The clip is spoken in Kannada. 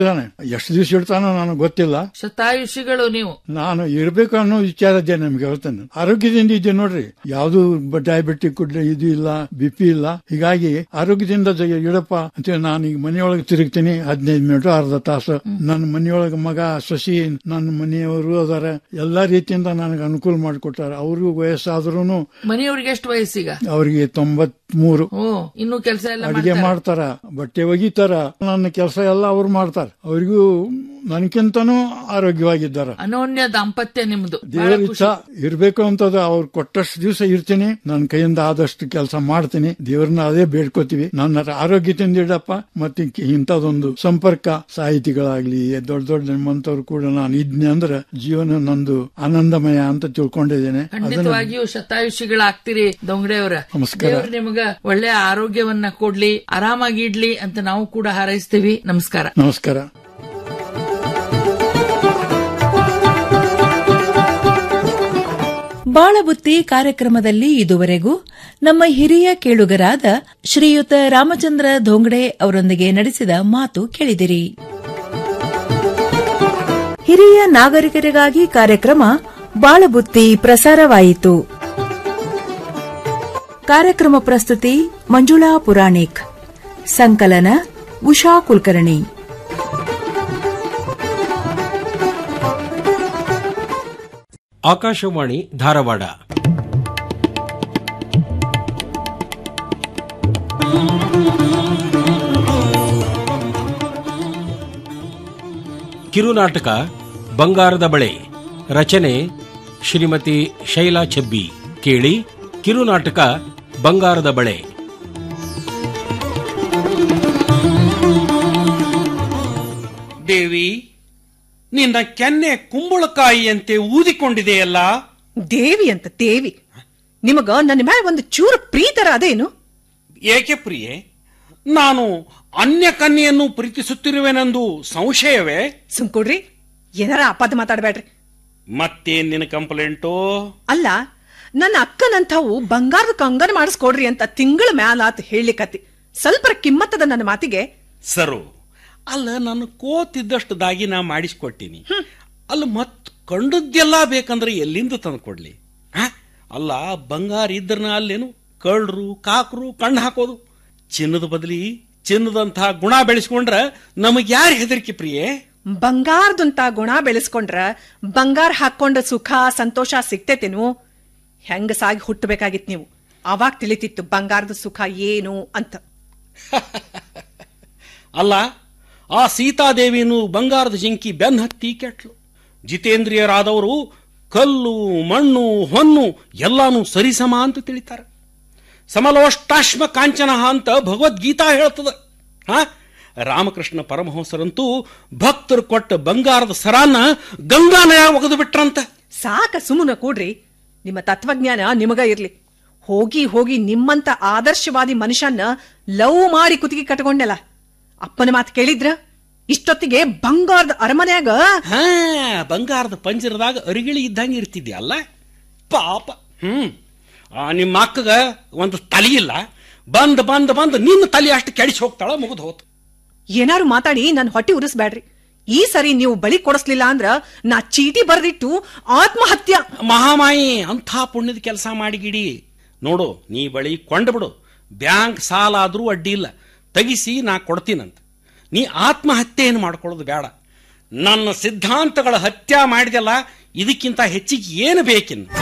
ಇದ್ದಾನೆ ಎಷ್ಟು ದಿವಸ ಇಡ್ತಾನೋ ನನಗೆ ಗೊತ್ತಿಲ್ಲ ಶತಾಯುಷಿಗಳು ನೀವು ನಾನು ಇರ್ಬೇಕು ಅನ್ನೋ ವಿಚಾರ ಇದೆ ನಮ್ಗೆ ಹೇಳ್ತಾನೆ ಆರೋಗ್ಯದಿಂದ ಇದ್ದೆ ನೋಡ್ರಿ ಯಾವ್ದು ಡಯಾಬಿಟಿಕ್ ಇದು ಇಲ್ಲ ಬಿ ಪಿ ಇಲ್ಲ ಹೀಗಾಗಿ ಆರೋಗ್ಯದಿಂದ ಜ- ಇಡಪ್ಪ ಅಂತ ನಾನು ಈಗ ಮನೆಯೊಳಗೆ ತಿರುಗ್ತೀನಿ ಹದಿನೈದು ಮಿನಿಟ್ ಅರ್ಧ ತಾಸು ನನ್ನ ಮನೆಯೊಳಗೆ ಮಗ ಸಸಿ ನನ್ನ ಮನೆಯವರು ಅದಾರ ಎಲ್ಲಾ ರೀತಿಯಿಂದ ನನಗೆ ಅನುಕೂಲ ಮಾಡಿಕೊಟ್ಟಾರ ಅವ್ರಿಗೂ ವಯಸ್ಸಾದ್ರೂ ಮನೆಯವ್ರಿಗೆ ಎಷ್ಟು ವಯಸ್ಸೀಗ ಅವರಿಗೆ ತೊಂಬತ್ ಮೂರು ಓ ಇನ್ನು ಕೆಲಸ ಎಲ್ಲ ಅಡಿಗೆ ಮಾಡ್ತಾರೆ. ಮಾಡ್ತಾರ ಬಟ್ಟೆ ಒಗಿತಾರ ನನ್ನ ಕೆಲಸ ಎಲ್ಲ ಅವ್ರು ಮಾಡ್ತಾರ ಅವ್ರಿಗೂ ನನಗಿಂತನೂ ಆರೋಗ್ಯವಾಗಿದ್ದಾರ ಅನೋನ್ಯ ದಾಂಪತ್ಯ ನಿಮ್ದು ಬಹಳ ದೇವರ ಖುಷಿ. ಇಚ್ಛಾ ಇರ್ಬೇಕು ಅಂತದ ಅವ್ರು ಕೊಟ್ಟಷ್ಟು ದಿವಸ ಇರ್ತೀನಿ ನನ್ನ ಕೈಯಿಂದ ಆದಷ್ಟು ಕೆಲಸ ಮಾಡ್ತೀನಿ ದೇವ್ರನ್ನ ಅದೇ ಬೇಡ್ಕೋತೀವಿ ನನ್ನ ಆರೋಗ್ಯದಿಂದ ಇಡಪ್ಪ ಮತ್ತೆ ಇಂಕ- ಇಂಥದೊಂದು ಸಂಪರ್ಕ ಸಾಹಿತಿಗಳಾಗ್ಲಿ ದೊಡ್ಡ ದೊಡ್ಡ ನಿಮ್ಮಂತವ್ರು ಕೂಡ ನಾನು ಇದ್ನೆ ಅಂದ್ರೆ ಜೀವನ ನಂದು ಆನಂದಮಯ ಅಂತ ತಿಳ್ಕೊಂಡಿದ್ದೇನೆ ಅದನ್ನ ಖಂಡಿತವಾಗಿಯೂ ಶತಾಯುಷಿಗಳಾಗ್ತೀರಿ ದೊಂಗಡೆಯವರ ನಮಸ್ಕಾರ. ದೇವ್ರು ನಿಮಗ ಒಳ್ಳೆ ಆರೋಗ್ಯವನ್ನ ಕೊಡ್ಲಿ ಆರಾಮಾಗಿ ಇಡ್ಲಿ ಅಂತ ನಾವು ಕೂಡ ಹಾರೈಸ್ತೀವಿ ನಮಸ್ಕಾರ ನಮಸ್ಕಾರ ಬಾಳಬುತ್ತಿ ಕಾರ್ಯಕ್ರಮದಲ್ಲಿ ಇದುವರೆಗೂ ನಮ್ಮ ಹಿರಿಯ ಕೇಳುಗರಾದ ಶ್ರೀಯುತ ರಾಮಚಂದ್ರ ಧೋಂಗಡೆ ಅವರೊಂದಿಗೆ ನಡೆಸಿದ ಮಾತು ಕೇಳಿದಿರಿ ಹಿರಿಯ ನಾಗರಿಕರಿಗಾಗಿ ಕಾರ್ಯಕ್ರಮ ಬಾಳಬುತ್ತಿ ಪ್ರಸಾರವಾಯಿತು ಕಾರ್ಯಕ್ರಮ ಪ್ರಸ್ತುತಿ ಮಂಜುಳಾ ಪುರಾಣಿಕ್ ಸಂಕಲನ ಉಷಾ ಕುಲಕರ್ಣಿ ಆಕಾಶವಾಣಿ ಧಾರವಾಡ ಕಿರುನಾಟಕ ಬಂಗಾರದ ಬಳೆ ರಚನೆ ಶ್ರೀಮತಿ ಶೈಲಾ ಛಬ್ಬಿ ಕೇಳಿ ಕಿರುನಾಟಕ ಬಂಗಾರದ ಬಳೆ ದೇವಿ ನಿನ್ನ ಕೆನ್ನೆ ಕುಂಬಳಕಾಯಿಯಂತೆ ಊದಿಕೊಂಡಿದೆಯಲ್ಲ ದೇವಿ ಅಂತ ದೇವಿ ನಿಮಗ ನನ್ನ ಮ್ಯಾಲ ಒಂದು ಚೂರು ಪ್ರೀತರ ಅದೇನು ಏಕೆ ಪ್ರಿಯೆ ನಾನು ಅನ್ಯ ಕನ್ಯೆಯನ್ನು ಪ್ರೀತಿಸುತ್ತಿರುವೆನೆಂದು ಸಂಶಯವೇ ಸುಮ್ಕೊಡ್ರಿ ಏನಾರ ಅಪದ ಮಾತಾಡ್ಬೇಡ್ರಿ ಮತ್ತೇನ್ ನಿನ್ನ ಕಂಪ್ಲೇಂಟು ಅಲ್ಲ ನನ್ನ ಅಕ್ಕನಂಥವು ಬಂಗಾರದ ಕಂಗನ ಮಾಡಿಸ್ಕೊಡ್ರಿ ಅಂತ ತಿಂಗಳ ಮ್ಯಾಲಾತ್ ಹೇಳಿಕತ್ತಿ ಸ್ವಲ್ಪ ಕಿಮ್ಮತ್ತದ ನನ್ನ ಮಾತಿಗೆ ಸರು ಅಲ್ಲ ನಾನು ಕೋತಿದ್ದಷ್ಟು ದಾಗಿ ನಾ ಮಾಡಿಸ್ಕೊಟ್ಟಿನಿ ಅಲ್ಲ ಮತ್ ಕಂಡದ್ದೆಲ್ಲ ಬೇಕಂದ್ರೆ ಎಲ್ಲಿಂದ ತಂದು ಕೊಡ್ಲಿ ಹ? ಅಲ್ಲ ಬಂಗಾರ ಇದ್ರನ ಅಲ್ಲೇನು ಕಳ್ರು ಕಾಕರು ಕಣ್ಣು ಹಾಕೋದು ಚಿನ್ನದ ಬದಲಿ ಚಿನ್ನದಂಥ ಗುಣ ಬೆಳೆಸ್ಕೊಂಡ್ರ ನಮಗ್ ಯಾರು ಹೆದರಿಕೆ ಪ್ರಿಯೆ ಬಂಗಾರದಂತ ಗುಣ ಬೆಳೆಸ್ಕೊಂಡ್ರ ಬಂಗಾರ ಹಾಕೊಂಡ ಸುಖ ಸಂತೋಷ ಸಿಗ್ತೇತೇನು ಹೆಂಗ ಸಾಗಿ ಹುಟ್ಟಬೇಕಾಗಿತ್ ನೀವು ಅವಾಗ ತಿಳಿತಿತ್ತು ಬಂಗಾರದ ಸುಖ ಏನು ಅಂತ ಅಲ್ಲ ಆ ಸೀತಾದೇವಿಯನ್ನು ಬಂಗಾರದ ಜಿಂಕಿ ಬೆನ್ ಹತ್ತಿ ಕೆಟ್ಲು ಜಿತೇಂದ್ರಿಯರಾದವರು ಕಲ್ಲು ಮಣ್ಣು ಹೊನ್ನು ಎಲ್ಲಾನು ಸರಿಸಮ ಅಂತ ತಿಳಿತಾರೆ ಸಮಲೋಷ್ಟಾಶ್ಮ ಕಾಂಚನ ಅಂತ ಭಗವದ್ಗೀತಾ ಹೇಳ್ತದ ಹಾ ರಾಮಕೃಷ್ಣ ಪರಮಹಂಸರಂತೂ ಭಕ್ತರು ಕೊಟ್ಟ ಬಂಗಾರದ ಸರಾನ ಗಂಗಾನಯ ಒಗೆದು ಬಿಟ್ರಂತ ಸಾಕ ಸುಮ್ಮನ ಕೂಡ್ರಿ ನಿಮ್ಮ ತತ್ವಜ್ಞಾನ ನಿಮಗ ಇರ್ಲಿ ಹೋಗಿ ಹೋಗಿ ನಿಮ್ಮಂತ ಆದರ್ಶವಾದಿ ಮನುಷ್ಯನ್ನ ಲವ್ ಮಾಡಿ ಕುತ್ತಿಗೆ ಕಟ್ಕೊಂಡೆಲ್ಲ ಅಪ್ಪನ ಮಾತು ಕೇಳಿದ್ರ ಇಷ್ಟೊತ್ತಿಗೆ ಬಂಗಾರದ ಅರಮನೆಯಾಗ ಹಾ ಬಂಗಾರದ ಪಂಜರದಾಗ ಅರಿಗಿಳಿ ಇದ್ದಂಗೆ ಇರ್ತಿದ್ದೆ ಅಲ್ಲ ಪಾಪ ಹ್ಮ್ ಆ, ನಿಮ್ಮ ಅಕ್ಕಗ ಒಂದು ತಲೆ ಇಲ್ಲ ಬಂದ್ ಬಂದ್ ಬಂದ್ ನಿನ್ನ ತಲೆ ಅಷ್ಟು ಕೆಡಿಸಿ ಹೋಗ್ತಾಳ ಮುಗಿದು ಹೋತು ಏನಾರು ಮಾತಾಡಿ ನನ್ ಹೊಟ್ಟಿ ಉರಿಸ್ಬ್ಯಾಡ್ರಿ ಈ ಸರಿ ನೀವು ಬಳಿ ಕೊಡಿಸ್ಲಿಲ್ಲ ಅಂದ್ರ ನಾ ಚೀಟಿ ಬರೆದಿಟ್ಟು ಆತ್ಮಹತ್ಯ ಮಹಾಮಾಯಿ ಅಂಥ ಪುಣ್ಯದ ಕೆಲಸ ಮಾಡಿಗಿಡಿ ನೋಡು ನೀ ಬಳಿ ಕೊಂಡು ಬಿಡು ಬ್ಯಾಂಕ್ ಸಾಲ ಆದ್ರೂ ಅಡ್ಡಿ ಇಲ್ಲ ತೆಗಿಸಿ ನಾ ಕೊಡ್ತೀನಂತ ನೀ ಆತ್ಮಹತ್ಯೆಯನ್ನು ಮಾಡ್ಕೊಳ್ಳೋದು ಬೇಡ ನನ್ನ ಸಿದ್ಧಾಂತಗಳ ಹತ್ಯೆ ಮಾಡಿದೆಲ್ಲ ಇದಕ್ಕಿಂತ ಹೆಚ್ಚಿಗೆ ಏನು ಬೇಕಿನ್ನು